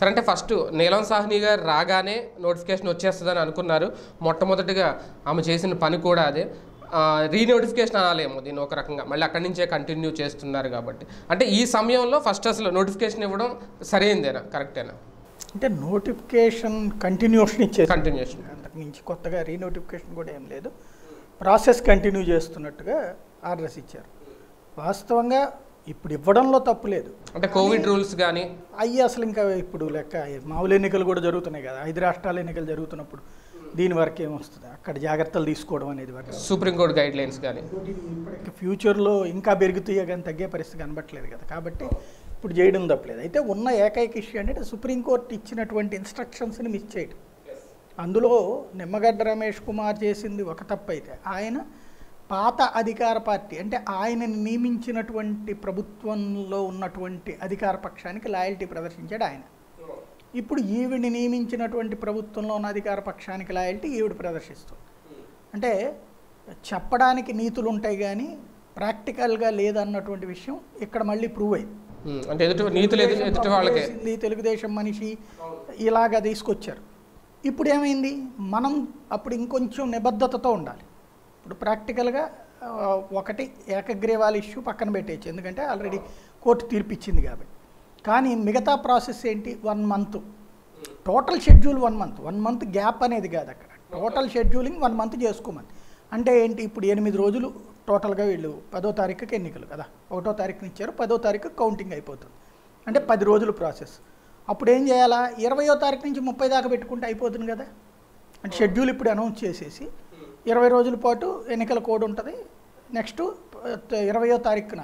sir అంటే first నీలం సాహ్ని గారు రాగానే నోటిఫికేషన్ వచ్చేస్తుందని అనుకున్నారు మొట్టమొదటిగా ఆమె చేసిన పని కూడా అదే రీనోటిఫికేషన్ అనాలేమో దీన్ని ఒక రకంగా మళ్ళీ అక్కడి నుంచే కంటిన్యూ చేస్తున్నారు కాబట్టి అంటే ఈ సమయంలో ఫస్ట్ అసలు నోటిఫికేషన్ ఇవ్వడం సరైందేనా కరెక్టేనా అంటే నోటిఫికేషన్ కంటిన్యూషన్ ఇచ్చేసి కంటిన్యూషన్ అంతకు మించి కొత్తగా రీనోటిఫికేషన్ కూడా ఏం లేదు ప్రాసెస్ కంటిన్యూ చేస్తున్నట్టుగా ఆర్డర్స్ ఇచ్చారు వాస్తవంగా ఇప్పుడు ఇవ్వడంలో తప్పు లేదు అంటే కోవిడ్ రూల్స్ కానీ అయ్యి అసలు ఇంకా ఇప్పుడు లెక్క మామూలు ఎన్నికలు కూడా జరుగుతున్నాయి కదా ఐదు రాష్ట్రాల ఎన్నికలు జరుగుతున్నప్పుడు దీని వరకు ఏమొస్తుంది అక్కడ జాగ్రత్తలు తీసుకోవడం అనేది వరకు సుప్రీంకోర్టు గైడ్ లైన్స్ కానీ ఇప్పటికి ఫ్యూచర్లో ఇంకా పెరుగుతాయి కానీ తగ్గే పరిస్థితి కనబట్టలేదు కదా కాబట్టి ఇప్పుడు చేయడం తప్పలేదు అయితే ఉన్న ఏకైక ఇష్యూ అంటే సుప్రీంకోర్టు ఇచ్చినటువంటి ఇన్స్ట్రక్షన్స్ని మిస్ చేయడం అందులో నిమ్మగడ్డ రమేష్ కుమార్ చేసింది ఒక తప్పు అయితే ఆయన పాత అధికార పార్టీ అంటే ఆయనని నియమించినటువంటి ప్రభుత్వంలో ఉన్నటువంటి అధికార పక్షానికి లాయల్టీ ప్రదర్శించాడు ఆయన ఇప్పుడు ఈవిడిని నియమించినటువంటి ప్రభుత్వంలో ఉన్న అధికార పక్షానికి లాయల్టీ ఈవిడ ప్రదర్శిస్తుంది అంటే చెప్పడానికి నీతులు ఉంటాయి కానీ ప్రాక్టికల్గా లేదన్నటువంటి విషయం ఇక్కడ మళ్ళీ ప్రూవ్ అయింది ఉమ్, అంటే ఎదుటి నీతులు ఎదుటి ఎదుటి వాళ్ళకే చేసింది తెలుగుదేశం మనిషి ఇలాగా తీసుకొచ్చారు ఇప్పుడు ఏమైంది మనం అప్పుడు ఇంకొంచెం నిబద్ధతతో ఉండాలి ఇప్పుడు ప్రాక్టికల్గా ఆ, ఒకటి ఏకగ్రీవాల ఇష్యూ పక్కన పెట్టేయచ్చు ఎందుకంటే ఆల్రెడీ కోర్టు తీర్పు ఇచ్చింది కాబట్టి కానీ మిగతా ప్రాసెస్ ఏంటి one month total schedule one month one month gap అనేది కాదు అక్కడ టోటల్ షెడ్యూలింగ్ వన్ మంత్ చేసుకోమని అంటే ఏంటి ఇప్పుడు ఎనిమిది రోజులు టోటల్గా వీళ్ళు పదో తారీఖుకి ఎన్నికలు కదా ఒకటో తారీఖున ఇచ్చారు పదో తారీఖు కౌంటింగ్ అయిపోతుంది అంటే పది రోజులు ప్రాసెస్ అప్పుడు ఏం చేయాలా ఇరవయో తారీఖు నుంచి ముప్పై దాకా పెట్టుకుంటే అయిపోతుంది కదా అంటే షెడ్యూల్ ఇప్పుడు అనౌన్స్ చేసేసి ఇరవై రోజుల పాటు ఎన్నికల కోడ్ ఉంటుంది నెక్స్ట్ ఇరవయో తారీఖున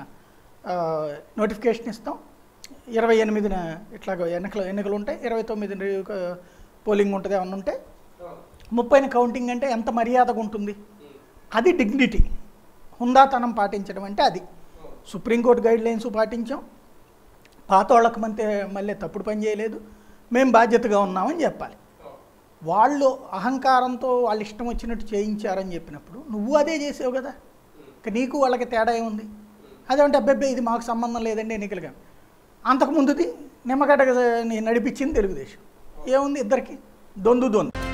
నోటిఫికేషన్ ఇస్తాం ఇరవై ఎనిమిదిన ఇట్లాగ ఎన్నికలు ఎన్నికలు ఉంటాయి ఇరవై తొమ్మిది పోలింగ్ ఉంటుంది ఏమన్నా ఉంటే ముప్పైన కౌంటింగ్ అంటే ఎంత మర్యాదగా ఉంటుంది అది డిగ్నిటీ హుందాతనం పాటించడం అంటే అది సుప్రీంకోర్టు గైడ్ లైన్స్ పాటించాం పాత వాళ్ళకి మంతే మళ్ళీ తప్పుడు పని చేయలేదు మేము బాధ్యతగా ఉన్నామని చెప్పాలి వాళ్ళు అహంకారంతో వాళ్ళ ఇష్టం వచ్చినట్టు చేయించారని చెప్పినప్పుడు నువ్వు అదే చేసావు కదా ఇక నీకు వాళ్ళకి తేడా ఏముంది అదేమంటే అబ్బాయి ఇది మాకు సంబంధం లేదండి ఎన్నికలుగా అంతకుముందుది నిమ్మగడ్డ నడిపించింది తెలుగుదేశం ఏముంది ఇద్దరికి దొందు దొందు